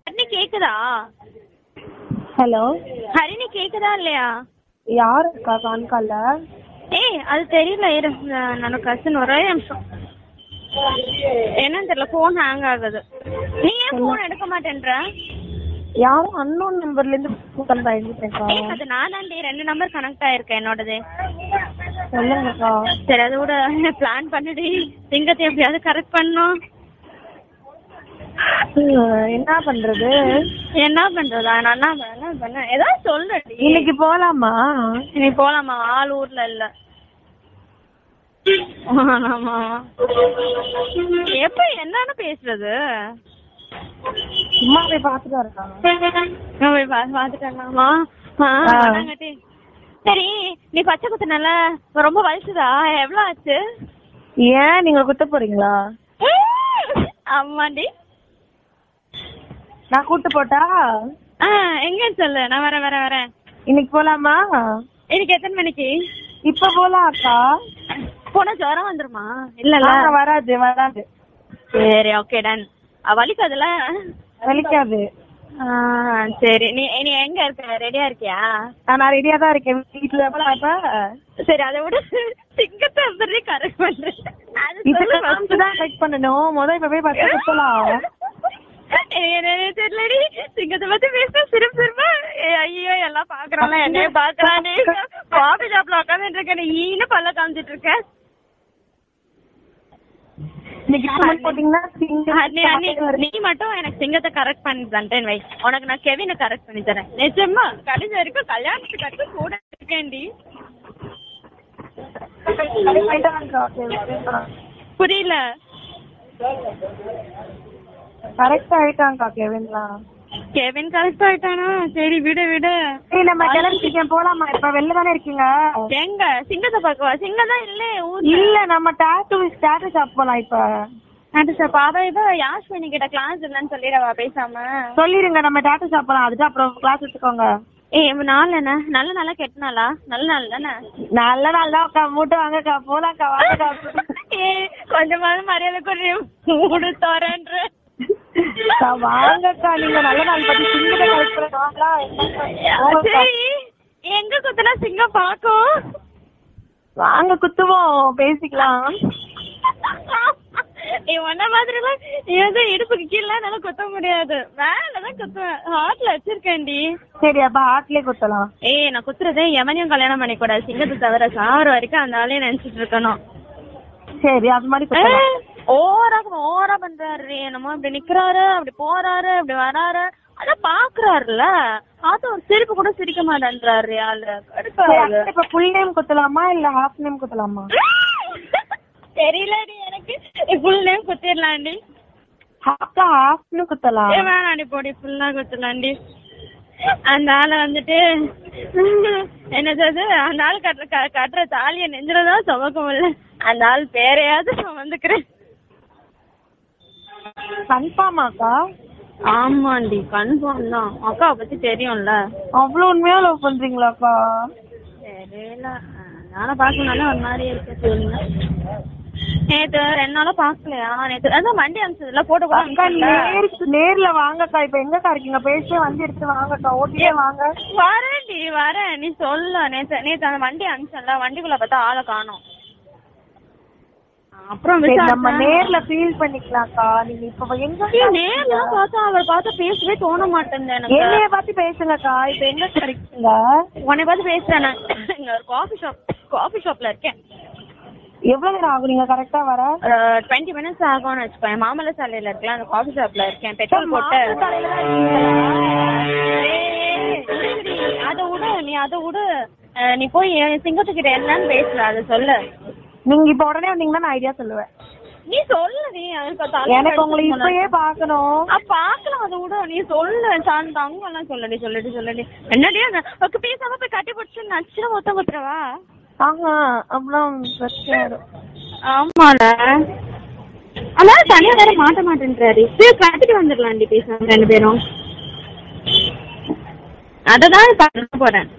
ஹரிணி கேக்குதா ஹலோ ஹரிணி கேக்குதா இல்லையா யார் இருக்கா கான்கால்ல ஏய் அது தெரியல இரு நான் என்னோட கசின் ஒரே நிமிஷம் என்னன்னு தெரியல ஃபோன் ஹேங் ஆகுது நீ ஏன் ஃபோன் எடுக்க மாட்டேன்ற யாரும் அன்னோன் நம்பர்ல இருந்து கூட்டம் பயந்துட்டேன்க்கா ஏய் அது நான் தாண்டி ரெண்டு நம்பர் கனெக்ட் ஆயிருக்கேன் என்னோடது சொல்லுங்கக்கா சரி அது கூட பிளான் பண்ணுடி சிங்கத்தை எப்படியாவது கரெக்ட் பண்ணும் ஹம், என்ன பண்றது என்ன பண்றதா நான் என்ன பண்ண- என்ன பண்ண ஏதாவது சொல்லுடி இன்னைக்கு போலாமா நீ போலாமா ஆள் ஊர்ல இல்ல ஆமாமா எப்ப என்னன்னு பேசுறது சும்மா போய் பாத்துட்டு இருக்காங்க நான் போய் பா- பாத்துட்டேனாமா ஆ, ஆ. வணங்கட்டி. சரி நீ பச்சை குத்துனல ரொம்ப வயசுதா எவ்வளவு ஆச்சு ஏன் நீங்க குத்த போறீங்களா ஆமாண்டி நான் கூட்டு போட்டா ஆ எங்க சொல்லு நான் வரேன் வரேன் வரேன் இன்னைக்கு போலாமா இன்னைக்கு எத்தனை மணிக்கு இப்ப போலாம் அக்கா போனா ஜுரம் வந்துருமா இல்லல்ல ஆ, வராது வராது சரி ஓகே டன் வலிக்காதுல வலிக்காது ஆ, சரி நீ நீ எங்க இருக்க ரெடியா இருக்கியா ஆ, நான் ரெடியா தான் இருக்கேன் வீட்டுல போலாம் இப்ப சரி அதை விட சிங்கத்தை எப்படி கரெக்ட் பண்றேன் அது இப்ப சொல்லு நான் first. தான் கரெக்ட் பண்ணணும் முத இப்ப போய் பச்சை குத்தலாம் எனக்கு என்னன்னே தெரியலடி சிங்கத்தை பத்தி பேச சிரிப்பு சிரிப்பா ஏய், ஐயோ எல்லாம் பாக்குறாங்களா என்னைய பாக்குறானே காபி ஷாப்ல உட்காந்துட்டு இருக்கேன் நீ ஈனு பல்ல காமிச்சிட்டு இருக்க இன்னைக்கு comment போட்டீங்கன்னா அண்ணி, அண்ணி, நீ மட்டும் எனக்கு சிங்கத்தை கரெக்ட் பண்ணி தந்தேன் வை உனக்கு நான் கெவினை கரெக்ட் பண்ணி தரேன் நிஜமா கடைசி வரைக்கும் கல்யாணத்துக்கு அடுத்து கூட இருக்கேன்டி புரியல கரெக்ட் ஆயிட்டாங்கக்கா கெவின்லாம் கெவின் கரெக்ட் ஆயிட்டானா சரி விடு விடு ஏய் நம்ம கிளம்பிட்டீங்க போலாமா இப்ப வெளில தானே இருக்கீங்க எங்க சிங்கத்தை பார்க்கவா சிங்கம் தான் இல்ல ஊர்ல இல்ல நம்ம டாட்டூ டாட்டூ ஷாப் போலாம் இப்ப அது சார் பாபா இப்ப யாஸ்மினி கிட்ட கிளாஸ் இல்லைன்னு சொல்லிடவா பேசாம சொல்லிருங்க நம்ம டாட்டூ ஷாப் போலாம் அதுதான் அப்புறம் கிளாஸ் எடுத்துக்கோங்க ஏய் இப்ப நாள் என்ன நல்ல நாளா கெட்ட நாளா நல்ல நாள் தானே நல்ல நாள் தான் அக்கா மூட்டை வாங்கக்கா போலாம்க்கா வாங்கக்கா ஏய் கொஞ்சமாவது மரியாதை கொடு மூடு தரேன்ற அக்கா, வாங்கக்கா நீங்க நல்ல நாள் பத்தி சிங்கத்தை கலெக்ட் பண்ண வாங்களா வாங்கக்கா. சரி எங்க குத்துனா சிங்கம் பாக்கும் வாங்க குத்துவோம் பேசிக்கலாம் நீ ஒன்ன மாதிரி எல்லாம் நீ வந்து இடுப்புக்கு கீழே என்னால குத்த முடியாது மேலதான் குத்துவேன் ஹார்ட்ல வச்சிருக்கேன்டி சரி அப்ப ஹார்ட்லயே குத்தலாம் ஏய் நான் குத்துறதே எவனையும் கல்யாணம் பண்ணிக்கூடாது சிங்கத்தை தவிர சாவர வரைக்கும் அந்த ஆளையும் நினைச்சிட்டு இருக்கணும் சரி அது மாதிரி குத்தலாம் ஓவரா ஓவரா பண்றாரு என்னமோ இப்படி நிக்கிறாரு அப்படி போறாரு அப்படி வராரு அதான் பாக்குறாருல பார்த்து ஒரு சிரிப்பு கூட சிரிக்க மாட்டேன்றாரு ஆளு சரி, கடுப்பாரு. அக்கா, இப்ப ஃபுல் நேம் குத்தலாமா இல்ல ஹாஃப் நேம் குத்தலாமா தெரியலடி எனக்கு ஃபுல் நேம் குத்திடலாண்டி அக்கா ஹாஃப்னு குத்தலாம் ஏ வேணாண்டி போடி ஃபுல்லா குத்தலாண்டி அந்த ஆளை வந்துட்டு என்னது அது அந்த ஆள் கட்டுற க- கட்டுற தாலிய நெஞ்சிலதான் சுமக்கும் இல்ல அந்த ஆள் பேரையாவது சுமந்துக்கிறேன் கன்ஃபார்மாக்கா ஆமாண்டி கன்ஃபார்ம் தான் அக்காவை பத்தி தெரியும்ல அவ்வளவு உண்மையா லவ் பண்றீங்களாக்கா தெரியல நானும் பார்க்கணும்னால ஒரு மாதிரி இருக்கு சொல்லுங்க நேத்து ரெண்டு நாளா பாக்கலையா நேத்து அதான் வண்டி அனுப்பிச்சதுல போட்டோ கூட அக்கா அனுப்பிச்சதுல. நேருக்கு நேர்ல வாங்கக்கா இப்ப எங்கக்கா இருக்கீங்க பேசியே வண்டி எடுத்து வாங்கக்கா ஓட்டியே வாங்க வரேன்டி வரேன் நீ சொல்ல நேத்து நேத்து அந்த வண்டி அனுப்பிச்சல வண்டிக்குள்ள பார்த்தா ஆளை காணோம் அப்புறம் சரி, நம்ம விசாரிச்சேன். நேர்ல ஃபீல் பண்ணிக்கலாம்க்கா நீங்க இப்ப எங்க ஏய், நேர்ல பார்த்தா அவர் பார்த்தா பேசவே தோண மாட்டேங்குது எனக்கு என்னைய பார்த்து பேசுங்கக்கா இப்ப எங்க இருக்கீங்க உன்னை பார்த்து பேசுறேன் நான் இங்க ஒரு காஃபி ஷாப் காஃபி ஷாப்ல இருக்கேன் எவ்வளவு நேரம் ஆகும் நீங்க கரெக்டா வர ஒரு டுவெண்ட்டி மினிட்ஸ் ஆகும்னு வச்சுக்கோங்க மாமல்ல சாலையில இருக்கலாம் அந்த காஃபி ஷாப்ல இருக்கேன் பெட்ரோல் போட்டு மாட்டு தலையில தான் இருக்கீங்களா? ஏய், இருடி, அதை விடு நீ அதை விடு அஹ், நீ போய் என் சிங்கத்துக்கிட்ட என்னன்னு பேசுற அதை சொல்லு நீங்க இப்ப உடனே வந்தீங்கன்னா நான் ஐடியா சொல்லுவேன் நீ சொல்லு நீ அதுக்கு தலை எனக்கு உங்களை அடிச்சு இப்பயே பாக்கணும் அ, பாக்கலாம் அதை விடு நீ சொல்லு சாந்த அவங்க எல்லாம் சொல்லடி சொல்லடி சொல்லடி என்னடி அந்த உனக்கு பேசாம போய் கட்டி பிடிச்சு நச்சுன்னு மொத்தம் குத்துறவா ஆஹா அவ்வளவு பிரச்சனை வரும். ஆமால அதாவது தனியா வேற மாட்ட மாட்டேன்றாரு போய் கட்டிட்டு வந்துடலாம்டி பேசாம ரெண்டு பேரும் அததான் பண்ண போறேன்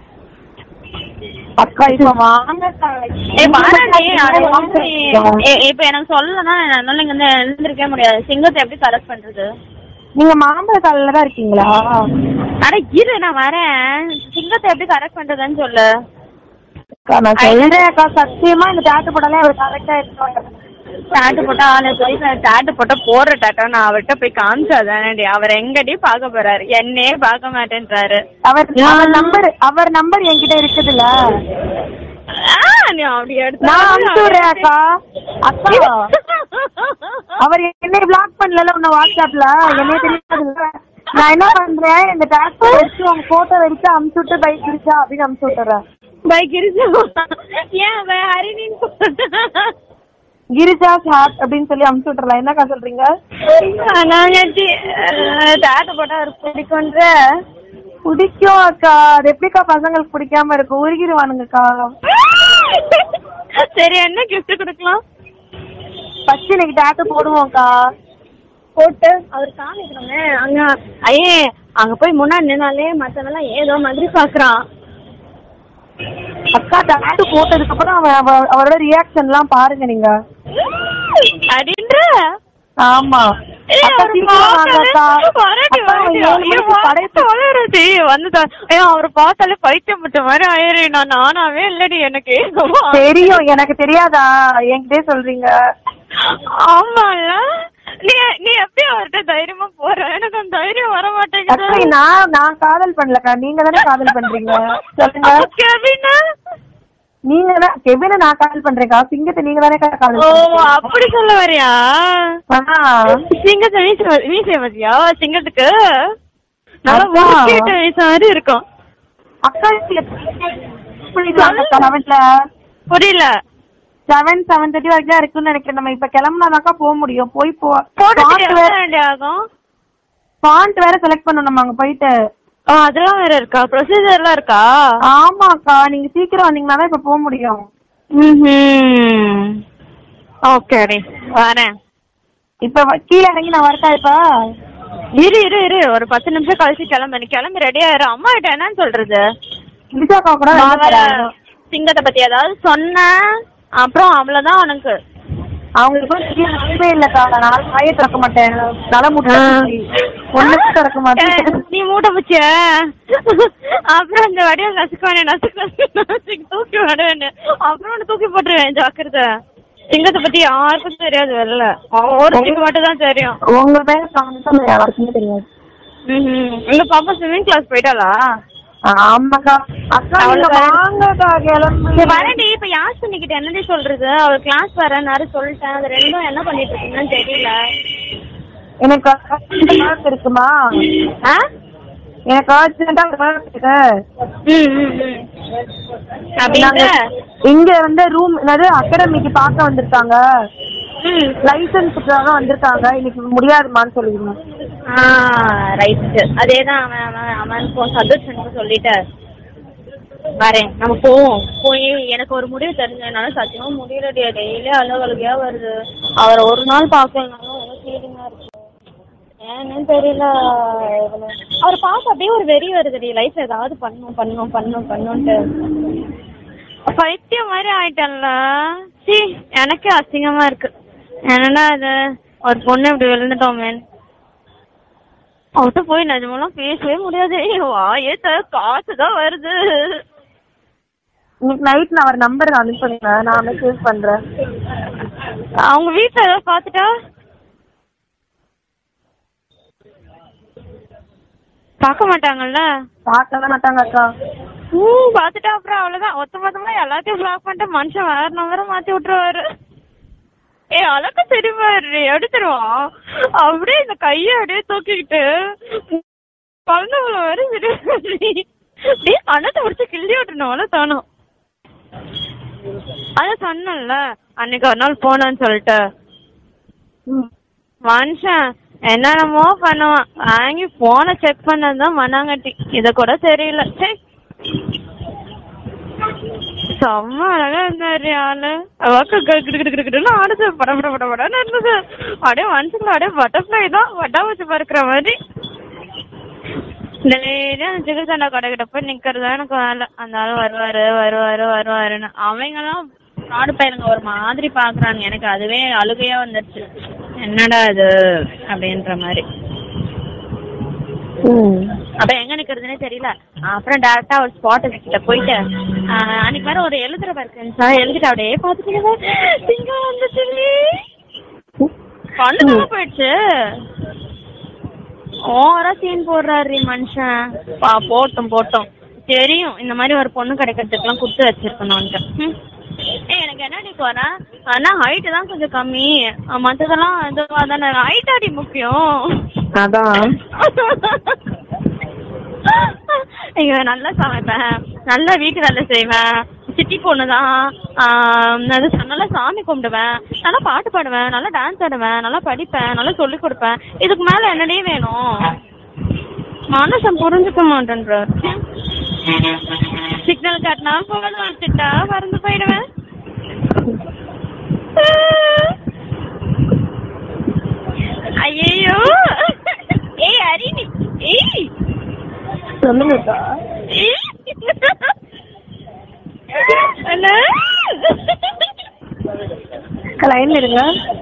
அக்கா இப்ப வாங்கக்கா ஏய் வாடா அது வந்து ஏய், இப்ப எனக்கு சொல்லனா என்னால இங்க இருந்து எழுந்திருக்கவே முடியாது சிங்கத்தை எப்படி கரெக்ட் பண்றது நீங்க மாம்பழ காலில தான் இருக்கீங்களா அட இரு நான் வரேன் சிங்கத்தை எப்படி கரெக்ட் பண்றதுன்னு சொல்லு அக்கா நான் சொல்றேன் அக்கா சத்தியமா இந்த டாட்டு போட்டாலே அவர் கரெக்டா இருக்காங்க டாட்டு போட்டா ஆளு போய் டாட்டு போட்டா போடுற டாட்டா நான் அவர்கிட்ட போய் காமிச்சாதானடி அவர் எங்கடி பார்க்க போறாரு என்னையே பார்க்க மாட்டேன்றாரு அவர் அவர் நம்பர் அவர் நம்பர் என்கிட்ட இருக்குதுல்ல ஆ, நீ அப்படி எடுத்து நான் அனுப்பிச்சு விடுறேன் அக்கா அக்கா அவர் என்னை பிளாக் பண்ணல உன்ன வாட்ஸ்அப்ல என்னைய தெரியாதுல்ல நான் என்ன பண்றேன் இந்த டாக்ஸ் வச்சு உங்க போட்டோ வச்சு அமுச்சு விட்டு பைக் இருக்கா அப்படின்னு அமுச்சு விட்டுறேன் பைக் இருக்கு ஏன் அவன் ஹரிணின்னு போட்டா கிரிஜா சாட் அப்படின்னு சொல்லி அமுச்சு விட்டுறலாம் என்னக்கா சொல்றீங்க நாங்க டாட்டு போட்டா அவருக்கு பிடிக்கும்ன்ற பிடிக்கும் அக்கா அது எப்படிக்கா பசங்களுக்கு பிடிக்காம இருக்கும் உருகிடுவானுங்கக்கா சரி என்ன கிஃப்ட் கொடுக்கலாம் ஃபர்ஸ்ட் இன்னைக்கு டாட்டு போடுவோம்க்கா போட்டு அவர் காமிக்கணுமே அங்க ஐயே அங்க போய் முன்னாடி நின்னாலே மத்தவெல்லாம் ஏதோ மாதிரி பாக்குறான் அக்கா டாட்டு போட்டதுக்கு அப்புறம் அவ- அவ- அவரோட ரியாக்ஷன் எல்லாம் பாருங்க நீங்க அப்படின்ற ஆமா ஏய், அக்கா, அவரு சீக்கிரம் வாங்க அக்கா. பார்த்தாலே- வரடி, அக்கா, வரடி. ஏழு ஐயோ, மணிக்கு கடை வாத்த வளருது. வந்துதான். ஐயோ, அவரை பார்த்தாலே பைத்தியம் முட்ட மாதிரி ஆயிரு நான் நானாவே இல்லடி எனக்கு தெரியும் எனக்கு தெரியாதா என்கிட்டே சொல்றீங்க ஆமால நீ நீ எப்படி அவர்கிட்ட தைரியமா போற எனக்கு அந்த தைரியம் வர மாட்டேங்குது அக்கா நான் நான் காதல் பண்ணலக்கா நீங்க தானே காதல் பண்றீங்க சொல்லுங்க அப்ப கெவினா? நீங்க தான் கெவின நான் காதல் பண்றேன்க்கா சிங்கத்தை நீங்க தானே காதல் ஓ பண்றீங்க அப்படி சொல்ல வரியா ஆ. சிங்கத்தை வீச வீச மதியா சிங்கத்துக்கு நல்லா அதான். முறுக்கிட்ட வீச மாதிரி இருக்கும் அக்கா லெவன்ல புரியல செவன் செவன் தேர்ட்டி வரைக்கும் தான் இருக்குன்னு நினைக்கிறேன் நம்ம இப்ப கிளம்புனாதாக்கா போக முடியும் போய் போ போட்டு ஃபாண்ட் வேற வேண்டி ஆகும் ஃபாண்ட் வேற செலக்ட் பண்ணணும் நம்ம அங்க போயிட்டு ஆ அதெல்லாம் வேற இருக்கா ப்ரொசீஜர்லாம் இருக்கா ஆமாக்கா நீங்க சீக்கிரம் வந்தீங்கன்னா தான் இப்ப போக முடியும் ம் ஓகேடி வரேன் இப்ப வ- கீழ இறங்கி நான் வரட்டா இப்ப இரு இரு இரு ஒரு பத்து நிமிஷம் கழிச்சு கிளம்பு நீ கிளம்பி ரெடியா இரு அம்மா கிட்ட என்னன்னு சொல்றது லிசாக்கா கூட நான் வெளில வேற போறாங்க. சிங்கத்தை பத்தி ஏதாவது சொன்னேன் அப்புறம் அவ்வளவுதான் உனக்கு அவங்களுக்கு கீழே நம்பவே இல்லக்கா நான் வாயை திறக்க மாட்டேன் நல முட்டை ஒண்ணு திறக்க மாட்டேன் ஏய், நீ மூட முச்சிய அப்புறம் இந்த வடிவம் நசுக்குவானே நசுக்கு நசுக்கு நசுக்கு தூக்கி விடுவேன்னு அப்புறம் உன்னை தூக்கி போட்டுருவேன் ஜாக்கிரதை சிங்கத்தை பத்தி யாருக்கும் தெரியாது வெளில ஒருத்தருக்கு மட்டும் தான் தெரியும் உங்க பேர காமிச்சா யாருக்குமே தெரியாது ம்ஹும். உங்க பாப்பா ஸ்விம்மிங் கிளாஸ் போயிட்டாளா ஆமாக்கா அக்கா நீங்க அவளுக்கு- வாங்கக்கா கிளம்பி சரி, வரேன்டி இப்ப யாஸ் கிட்ட என்னடி சொல்றது அவர் கிளாஸ் வரேன்னாரு சொல்லிட்டேன் அது ரெண்டும் என்ன பண்ணிட்டு இருக்குன்னு தெரியல எனக்கு urgent இருக்குமா ஆ எனக்கு அர்ஜென்ட்டா work இருக்கு ம் ம் ம் அப்படின்ற நாங்க இங்க வந்து ரூம் என்னது அகாடமிக்கு பார்க்க வந்திருக்காங்க ம் லைசன்ஸுக்காக வந்திருக்காங்க இன்னைக்கு முடியாதுமான்னு சொல்லிடுங்க ஆ ரைட் அதே தான் அவன் அவன் அவனுக்கும் சந்தோஷனுக்கும் சொல்லிட்டு வரேன் நம்ம போவோம் போய் எனக்கு ஒரு முடிவு தெரிஞ்சதுனால சத்தியமா முடியலடி டெய்லி அலுவலகையா வருது அவரை ஒரு நாள் பார்க்கலனாலும் எனக்கு ஃபீலிங்கா இருக்கு ஏன்னு தெரியல இவனை அவரை பார்க்க அப்படியே ஒரு வெறி வருதுடி லைஃப் ஏதாவது பண்ணணும் பண்ணணும் பண்ணணும் பண்ணணுன்ட்டு பைத்தியம் மாதிரி ஆயிட்டல்ல சி எனக்கே அசிங்கமா இருக்கு என்னடா இது ஒரு பொண்ணு இப்படி விழுந்துட்டோமேன்னு அவர்கிட்ட போய் நிஜமெல்லாம் பேசவே முடியாது என் வாயே த காசு தான் வருது இன்னைக்கு நைட் நான் அவர் நம்பர் அனுப்புங்க நான் மெசேஜ் பண்றேன் அவங்க வீட்டுல ஏதாவது பாத்துட்டா பார்க்க மாட்டாங்கல்ல பார்க்கவே மாட்டாங்க அக்கா ம் பாத்துட்டா அப்புறம் அவ்வளவுதான் ஒத்த மொத்தமா எல்லாத்தையும் பிளாக் பண்ணிட்டு மனுஷன் வேற நம்பரை மாத்தி விட்டுருவாரு ஏ அழகா தெரியுமா எப்படி தருவான் அப்படியே இந்த கைய அப்படியே தூக்கிக்கிட்டு குழந்தைங்கள வர அப்படியே அண்ணத்தை முடிச்சு கிள்ளி விட்டுனோம்ல தோணும் அதான் சொன்னேன்ல அன்னைக்கு ஒரு நாள் போனேன்னு சொல்லிட்டு ம் மனுஷன் என்னென்னமோ பண்ணுவான் வாங்கி போனை செக் பண்ணதுதான் மண்ணாங்கட்டி இத கூட தெரியல சே செம்ம அழகா இருந்தாரு ஆளு அவக்கு கிடுக்கிட்டு ஆடுது பட பட பட படன்னு இருந்தது அப்படியே மனசுக்குள்ள அப்படியே பட்டர்ஃப்ளை தான் வட்டா வச்சு பறக்கிற மாதிரி டெய்லி அந்த ஜிகிர்தண்டா கடை கிட்ட போய் நிக்கிறது தான் எனக்கு வேலை அந்த ஆள் வருவாரு வருவாரு வருவாருன்னு அவங்கெல்லாம் நாடு பையனுங்க ஒரு மாதிரி பாக்குறாங்க எனக்கு அதுவே அழுகையா வந்துருச்சு என்னடா இது அப்படின்ற மாதிரி ம் அப்ப எங்க நிக்கிறதுனே தெரியல அப்புறம் டேரக்டா ஒரு ஸ்பாட் கிட்ட போயிட்டு ஆஹ் அன்னைக்கு வேற ஒரு எழுதுற ஒர்க் இருந்துச்சா எழுதிட்டு அப்படியே பாத்துட்டு சிங்கம் வந்துச்சு கண்ணு போயிடுச்சு ஓவரா சீன் போடுறாரு மனுஷன் பா போட்டோம் போட்டோம் தெரியும் இந்த மாதிரி ஒரு பொண்ணு கிடைக்கிறதுக்குலாம் கொடுத்து வச்சிருக்கணும்ட்டு ம். ஏய் எனக்கு என்னடி போறா ஆனா ஹைட் தான் கொஞ்சம் கம்மி அஹ் மத்ததெல்லாம் இதுவா தானே ஹைட் அடி முக்கியம் அதான் ஐயோ நல்லா சமைப்பேன் நல்லா வீட்டு வேலை செய்வேன் சிட்டி பொண்ணு தான் அது நல்லா சாமி கும்பிடுவேன் நல்லா பாட்டு பாடுவேன் நல்லா டான்ஸ் ஆடுவேன் நல்லா படிப்பேன் நல்லா சொல்லி கொடுப்பேன் இதுக்கு மேல என்னடே வேணும் மனுஷன் புரிஞ்சுக்க மாட்டேன்றார் சிக்னல் காட்டினா போகணும் வச்சுட்டா பறந்து போயிடுவேன் ஐயோ ஏய் அரிணி ஏய் சொல்லுங்கக்கா அண்ணா லைன்ல இருங்க